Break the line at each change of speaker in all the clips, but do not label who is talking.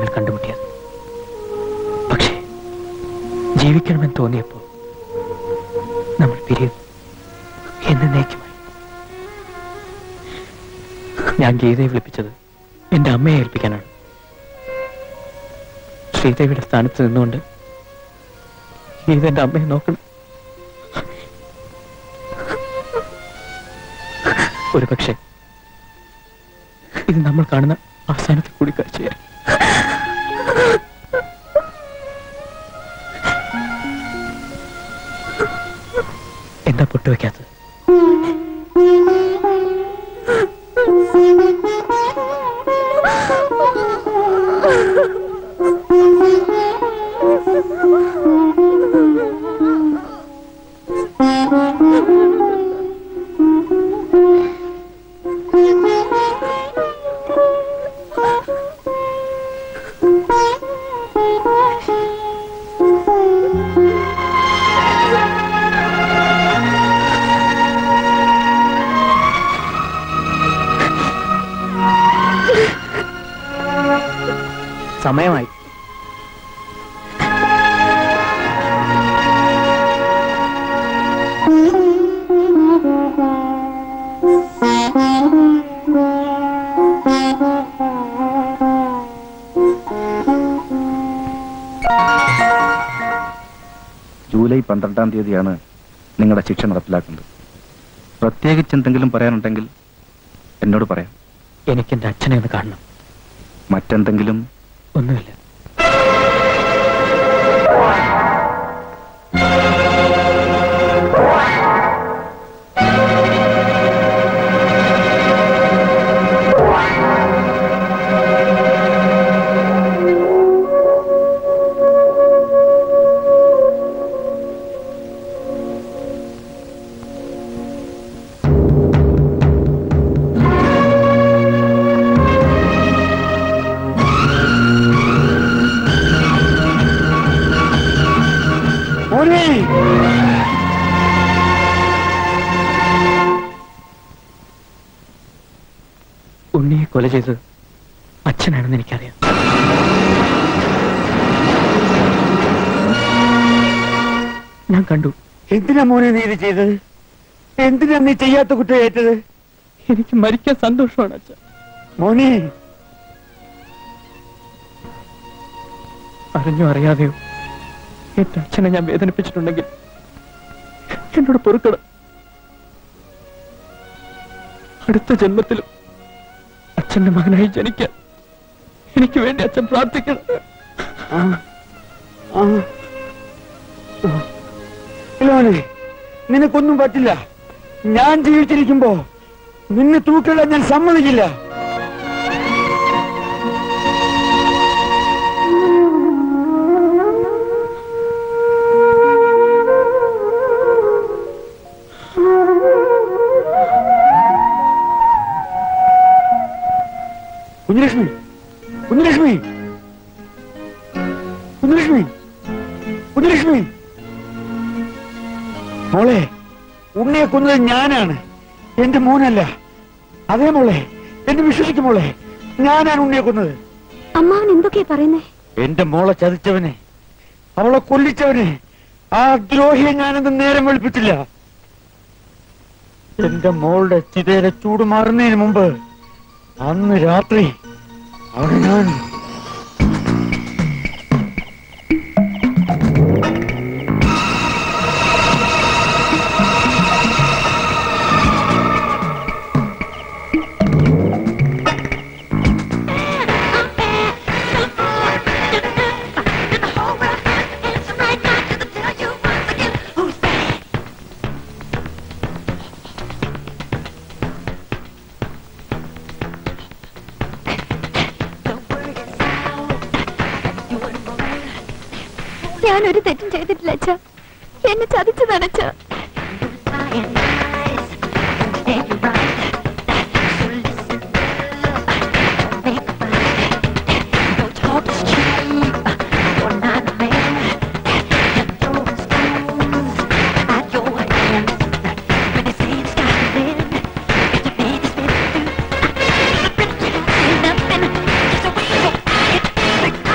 ഞങ്ങൾ കണ്ടുമുട്ടിയത് പക്ഷേ ജീവിക്കണമെന്ന് തോന്നിയപ്പോൾ നമ്മൾ പിരിയും എന്നേക്കുമായി ഞാൻ ഗീതയെ വിളിപ്പിച്ചത് എന്റെ അമ്മയെ ഏൽപ്പിക്കാനാണ് ശ്രീദേവിയുടെ സ്ഥാനത്ത് നിന്നുകൊണ്ട് ഗീത എന്റെ അമ്മയെ നോക്കണം ഒരു പക്ഷേ ഇത് നമ്മൾ കാണുന്ന അവസാനത്തെ കൂടിക്കാഴ്ചയായി എന്താ പൊട്ടുവെക്കാത്തത് സമയമായി
ജൂലൈ പന്ത്രണ്ടാം തീയതിയാണ് നിങ്ങളുടെ ശിക്ഷ നടപ്പിലാക്കുന്നത് പ്രത്യേകിച്ച് എന്തെങ്കിലും പറയാനുണ്ടെങ്കിൽ എന്നോട് പറയാം
എനിക്ക് എന്റെ അച്ഛനെ ഒന്ന് കാണണം
മറ്റെന്തെങ്കിലും
ഒന്നുമില്ല
മോനെ
ഉണ്ണിയെ കൊല ചെയ്തത് അച്ഛനാണെന്ന് എനിക്കറിയാം ഞാൻ കണ്ടു
എന്തിനാ മോനെ നീ ഇത് ചെയ്തത് എന്തിനാ നീ ചെയ്യാത്ത കുറ്റം ഏറ്റത്
എനിക്ക് മരിക്കാൻ സന്തോഷമാണ് അച്ഛ
മോനെ
അറിഞ്ഞോ അറിയാതെയോ എന്റെ അച്ഛനെ ഞാൻ വേദനിപ്പിച്ചിട്ടുണ്ടെങ്കിൽ എന്നോട് പൊറുക്കണം അടുത്ത ജന്മത്തിലും അച്ഛന്റെ മകനായി ജനിക്കാൻ എനിക്ക് വേണ്ടി അച്ഛൻ പ്രാർത്ഥിക്കണം
ആ ആ ആ. ഇല്ല മോനെ നിനക്കൊന്നും പറ്റില്ല ഞാൻ ജീവിച്ചിരിക്കുമ്പോ നിന്നെ തൂക്കിടാൻ ഞാൻ സമ്മതിക്കില്ല കുഞ്ഞലക്ഷ്മി കുഞ്ഞലക്ഷ്മി കുഞ്ഞലക്ഷ്മി കുഞ്ഞലക്ഷ്മി മോളെ ഉണ്ണിയെ കൊന്നത് ഞാനാണ് എന്റെ മോനല്ല അതേ മോളെ എന്നെ വിശ്വസിക്കും മോളെ ഞാനാണ് ഉണ്ണിയെ കൊന്നത്
അമ്മാവൻ എന്തൊക്കെയാ പറയുന്നേ
എന്റെ മോളെ ചതിച്ചവനെ അവളെ കൊല്ലിച്ചവനെ ആ ദ്രോഹിയെ ഞാനെന്ന് നേരം വെളുപ്പിച്ചില്ല എന്റെ മോളുടെ ചിതയിലെ ചൂട് മാറുന്നതിന് മുമ്പ് അന്ന് രാത്രി അവിടെ ഞാൻ
ഞാൻ ഒരു തെറ്റും ചെയ്തിട്ടില്ല അച്ഛ എന്നെ ചതിച്ചതാണ് അച്ഛ
Nothing.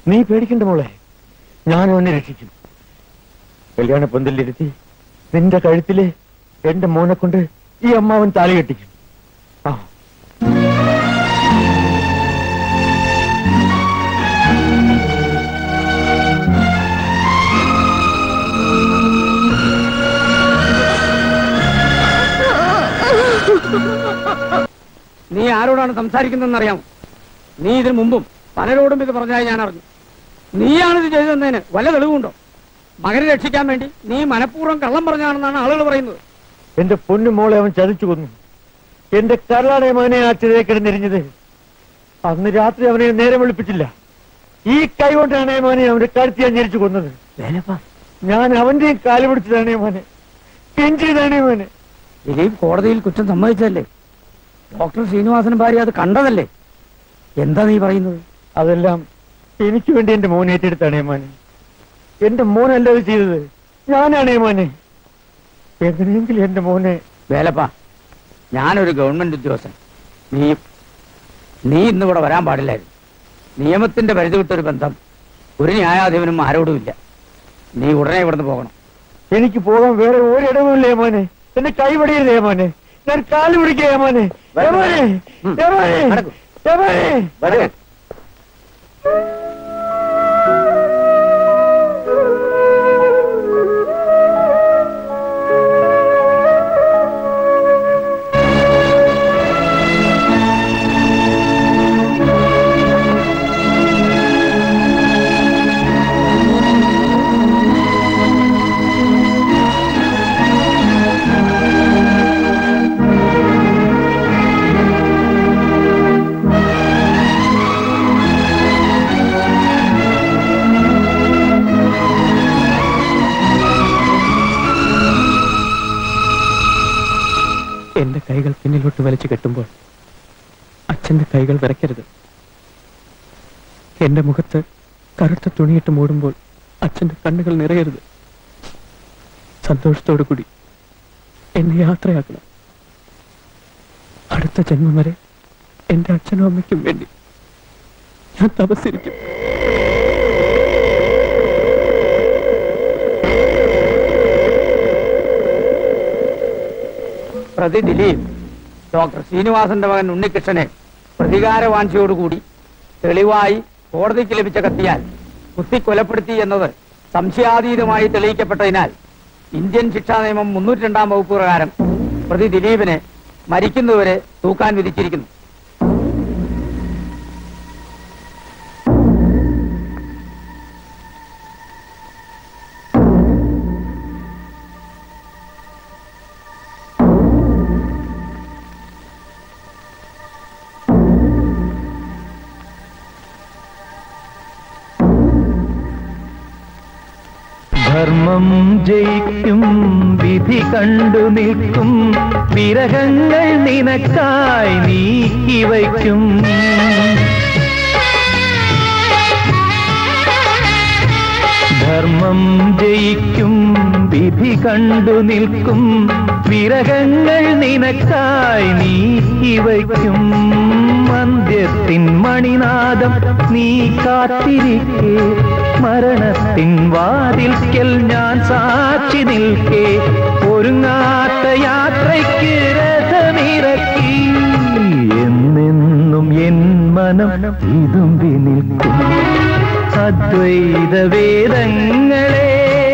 നീ പേടിക്കണ്ട മോളെ ഞാൻ അവനെ രക്ഷിക്കും കല്യാണ പന്തലിരുത്തി നിന്റെ കഴുത്തില് എന്റെ മോനെ കൊണ്ട് ഈ അമ്മാവൻ താലി കെട്ടിക്കും ആ
നീ ആരോടാണ് സംസാരിക്കുന്നതെന്ന് അറിയാമോ നീ ഇതിനു മുമ്പും പലരോടും ഇത് പറഞ്ഞായി ഞാൻ അറിഞ്ഞു നീയാണിത് ചെയ്തതെന്നതിന് വല്ല തെളിവുണ്ടോ മകനെ രക്ഷിക്കാൻ വേണ്ടി നീ മനഃപൂർവ്വം കള്ളം പറഞ്ഞാണെന്നാണ് ആളുകൾ പറയുന്നത്
എന്റെ പൊന്നു മോളെ അവൻ ചതിച്ചു കൊന്നു എന്റെ കരളാടെ മോനെ ആ ചിതയെ കിടന്നിരിഞ്ഞത് അന്ന് രാത്രി അവനെ നേരെ വിളിപ്പിച്ചില്ല ഈ കൈ കൊണ്ടാണ് മോനെ അവന്റെ കഴുത്തി ഞാൻ ഞെരിച്ചു കൊന്നത് ഞാൻ അവന്റെയും കാല് പിടിച്ചതാണേ മോനെ കെഞ്ചിയതാണേ മോനെ
ദിലീപ് കോടതിയിൽ കുറ്റം സമ്മതിച്ചതല്ലേ ഡോക്ടർ ശ്രീനിവാസൻ ഭാര്യ അത് കണ്ടതല്ലേ എന്താ നീ പറയുന്നത്
അതെല്ലാം എനിക്ക് വേണ്ടി എന്റെ മോനെ ഏറ്റെടുത്താണേ മോനെ എന്റെ മോനല്ല അത് ചെയ്തത് ഞാനാണേ മോനെ എങ്ങനെയെങ്കിലും എന്റെ മോനെ
വേലപ്പ ഞാനൊരു ഗവൺമെന്റ് ഉദ്യോഗസ്ഥൻ നീ നീ ഇന്നിവിടെ വരാൻ പാടില്ലായിരുന്നു നിയമത്തിന്റെ പരിധി വിട്ടൊരു ബന്ധം ഒരു ന്യായാധിപനും ആരോടുമില്ല നീ ഉടനെ ഇവിടുന്ന് പോകണം
എനിക്ക് പോകാൻ വേറെ ഒരിടവുമില്ലേ മോനെ എന്നെ കൈപിടിയില്ലേ മോനെ ഞാൻ കാല് പിടിക്കേ മോനെ ഏ മോനെ ഏ മോനെ
നടക്കൂ.
ഏ മോനെ
എന്റെ കൈകൾ പിന്നിലോട്ട് വലിച്ചു കെട്ടുമ്പോൾ അച്ഛന്റെ കൈകൾ വിറയ്ക്കരുത് എന്റെ മുഖത്ത് കറുത്ത തുണിയിട്ട് മൂടുമ്പോൾ അച്ഛന്റെ കണ്ണുകൾ നിറയരുത് സന്തോഷത്തോടു കൂടി എന്നെ യാത്രയാക്കണം അടുത്ത ജന്മം വരെ എന്റെ അച്ഛനും അമ്മയ്ക്കും വേണ്ടി ഞാൻ തപസ്സിരിക്കും
പ്രതി ദിലീപ് ഡോക്ടർ ശ്രീനിവാസന്റെ മകൻ ഉണ്ണികൃഷ്ണനെ പ്രതികാരവാഞ്ചയോടുകൂടി തെളിവായി കോടതിക്ക് ലഭിച്ച കത്തിയാൽ കുത്തി കൊലപ്പെടുത്തി എന്നത് സംശയാതീതമായി തെളിയിക്കപ്പെട്ടതിനാൽ ഇന്ത്യൻ ശിക്ഷാ നിയമം മുന്നൂറ്റി രണ്ടാം വകുപ്പ് പ്രകാരം പ്രതി ദിലീപിനെ മരിക്കുന്നവരെ തൂക്കാൻ വിധിച്ചിരിക്കുന്നു
ധർമ്മം ജയിക്കും വിധി കണ്ടു നിൽക്കും വിരഹങ്ങൾ നിനക്കായി നീക്കി വയ്ക്കും ധർമ്മം ജയിക്കും വിധി കണ്ടു നിൽക്കും വിരഹങ്ങൾ നിനക്കായി നീക്കി വയ്ക്കും മന്ദ്യത്തിൻ മണിനാദം നീ കാത്തിരിക്കേ മരണത്തിൻ വാതിൽക്കൽ ഞാൻ സാക്ഷി നിൽക്കേ ഒരുങ്ങാത്ത യാത്രയ്ക്ക് രഥമിറക്കി എന്നെന്നും എൻ മനം ഇതുമ്പി നിൽക്കും അദ്വൈത വേദങ്ങളെ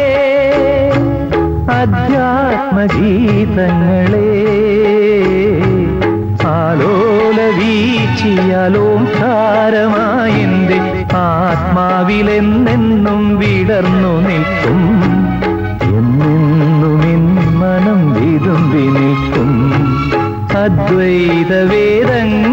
അധ്യാത്മഗീതങ്ങളെ ആലോല വീച്ചിയാലോം ധാരമായെന്റെ ആത്മാവിലെന്നെന്നും വിടർന്നു നിൽക്കും എന്നെന്നും എൻ മനം വിതുമ്പി നിൽക്കും അദ്വൈത വേദങ്ങൾ